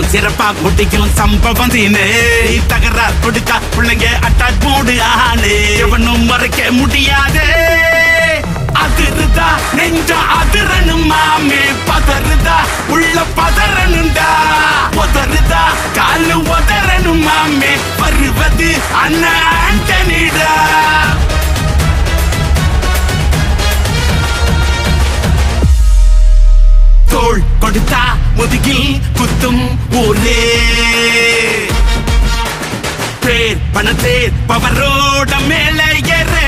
சிறப்பா முடிக்கும் சம்பவம் தீனு தகராறு கொடுத்தா பிள்ளைங்க அட்டாக் போடு ஆனு எவனும் மறைக்க முடியாது அதிருதா நெஞ்ச அதிரணும் மாமே பதறுதா உள்ள பதறணும்டா உதறுதா காலு உதறணும் மாமே வருவது அண்ணன் ஆண்டனிடா தோள் கொடுத்தா முதுகில் குத்தும் ஊரே பேர் பணத்தேர் பவரோட மேல ஏறு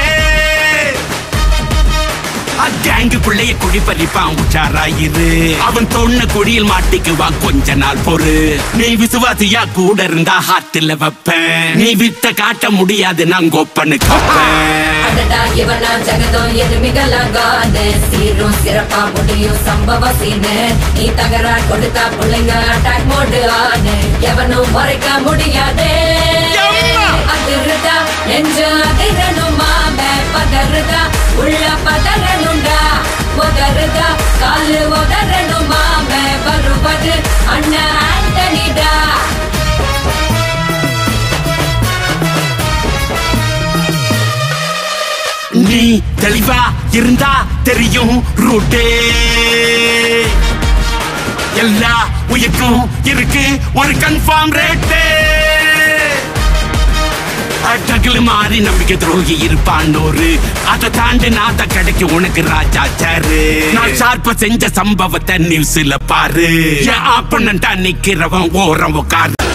கேங்குக்குள்ளேயே குழி பறிப்பான் உச்சாராயிரு அவன் தொன்ன குழியில் மாட்டிக்குவான் கொஞ்ச நாள் பொறு நீ விசுவாசியா கூட இருந்தா ஹாத்துல வைப்பேன் நீ வித்த காட்ட முடியாது நான் கொப்பனு கப்பேன் அடடா இவனா ஜெகதம் எருமிகளாகாது சீரும் சிறப்பா முடியும் சம்பவ சீனு நீ தகராறு கொடுத்தா பிள்ளைங்க அட்டாக் மோடு ஆனு எவனும் மறைக்க முடியாது எம்மா! அதிருதா நெஞ்சு அதிரணுமா பதறுதா உள்ள பதறணுண்டா உதறுதா காலு உதறணுமா வருவது அண்ணன் ஆண்டனிடா நீ தெளிவா இருந்தா தெரியும் ரூட்டே எல்லா உயிருக்கும் இருக்கு ஒரு கன்ஃபார்ம் ரேட்டு அட்டகில் மாறி நம்பிக்கை துரோகி இருப்பான் ஒரு அதை தாண்டி நாத்த கிடைக்கு உனக்கு ராஜா சாரு நான் ஷார்ப்ப செஞ்ச சம்பவத்தை நியூஸ்ல பாரு என் ஆப்பனண்டா நிக்கிறவன் ஓரம் உட்காரு